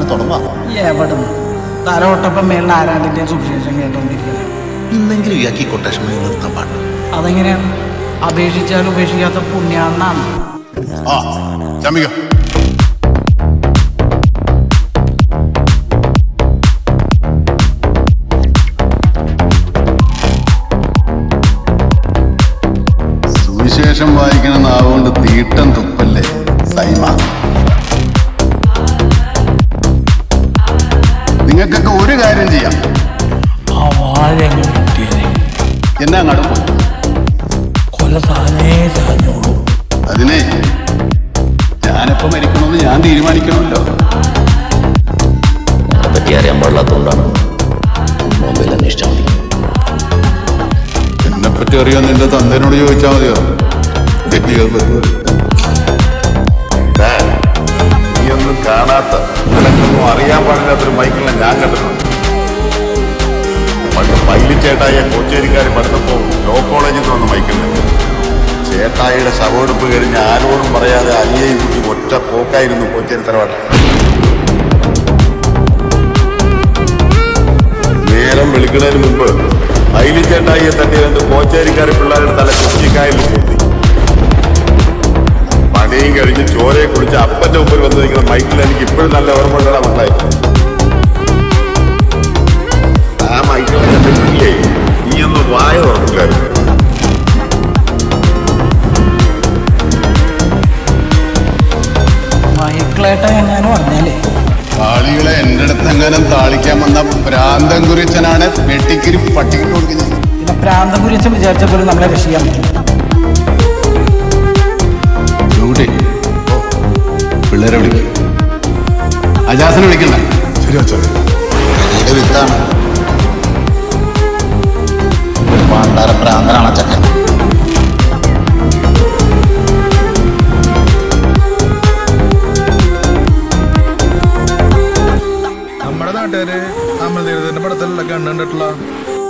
തുടങ്ങാം എവിടെ തലവട്ടപ്പം മേളിൽ ആരാണ്ടിന്റെ സുവിശേഷം കേട്ടോണ്ടിരിക്കുന്നത് ഇന്നെങ്കിലും ഇയാൾക്ക് ഈ കൊട്ടേഷൻ മണി നിർത്താൻ പാടില്ല അതെങ്ങനെയാണ് അപേക്ഷിച്ചാൽ ഉപേക്ഷിക്കാത്ത പുണ്യാണെന്നാണ് ആ ചമിക സുവിശേഷം വായിക്കണ നാവുകൊണ്ട് തീട്ടം തുപ്പല്ലേ സൈമ നിങ്ങൾക്കൊക്കെ ഒരു കാര്യം ചെയ്യാം ആ വാഴ കിട്ടിയത് എന്നാ അങ്ങോട്ട് പോയി കൊല താനേ ചാഞ്ഞോളൂ അതിനെ ഞാനെപ്പോ മരിക്കണമെന്ന് ഞാൻ തീരുമാനിക്കണമല്ലോ പറ്റി അറിയാൻ പാടില്ലാത്തതുകൊണ്ടാണ് മൊബൈൽ അന്വേഷിച്ചാൽ മതി എന്നെ പറ്റി അറിയാൻ നിന്റെ തന്തനോട് ചോദിച്ചാൽ മതിയോ തെറ്റിയത് പറ്റുമോ? നീയൊന്നും കാണാത്ത നിനക്കൊന്നും അറിയാൻ പാടില്ലാത്തൊരു മൈക്കിളിനെ ഞാൻ കണ്ടിട്ടുണ്ട് പണ്ട് പൈലിച്ചേട്ടായ കൊച്ചേരിക്കാർ പഠിത്തപ്പോൾ ലോ കോളേജിൽ നിന്ന് വന്ന മൈക്കിളിനെ ചേട്ടായിയുടെ ശവമെടുപ്പ് കഴിഞ്ഞ് ആരോടും പറയാതെ അലിയെയും കുട്ടി ഒറ്റ പോക്കായിരുന്നു കൊച്ചേരി തറവാട്ട് നേരം വെളുക്കുന്നതിന് മുമ്പ് പൈലിച്ചേട്ടായിയെ തട്ടി രണ്ട് കോച്ചേരിക്കാർ പിള്ളേരുടെ തല കുറ്റിക്കായലിൽ കൂട്ടി പണിയും കഴിഞ്ഞ് ചോരയെ കുടിച്ച് അപ്പന്റെ മുമ്പിൽ വന്ന് നിൽക്കുന്ന മൈക്കിൾ എനിക്ക് ഇപ്പോഴും നല്ല ഓർമ്മകളാണ് മക്കളെ ആ മൈക്കിളെ കണ്ടിട്ടില്ലേ നീ ഒന്ന് വായ തുറക്കില്ലായിരുന്നു മൈക്കിളേട്ട എങ്ങാനും പറഞ്ഞാലേ താളികളെ എന്റെ അടുത്ത് എങ്ങനെ താളിക്കാൻ വന്ന ഭ്രാന്തം കുറിച്ചനാണ് വെട്ടിക്കിരി പട്ടിക്കിട്ട് കൊടുക്കുന്നത് പിന്നെ പ്രാന്തം കുറിച്ച് വിചാരിച്ച പോലും നമ്മളെ രക്ഷിക്കാൻ പറ്റും ശിവകുട്ടി ഓ പിള്ളേരെ വിളിക്കും അജാസനെ വിളിക്കണ്ട ശരി വച്ചോ വിത്താണ് പണ്ടാര പ്രാന്തനാണ് ചക്കൻ നമ്മുടെ നാട്ടുകാര് അമൃതീരത്തിന്റെ പടത്തിലുള്ള കണ്ണു കണ്ടിട്ടുള്ള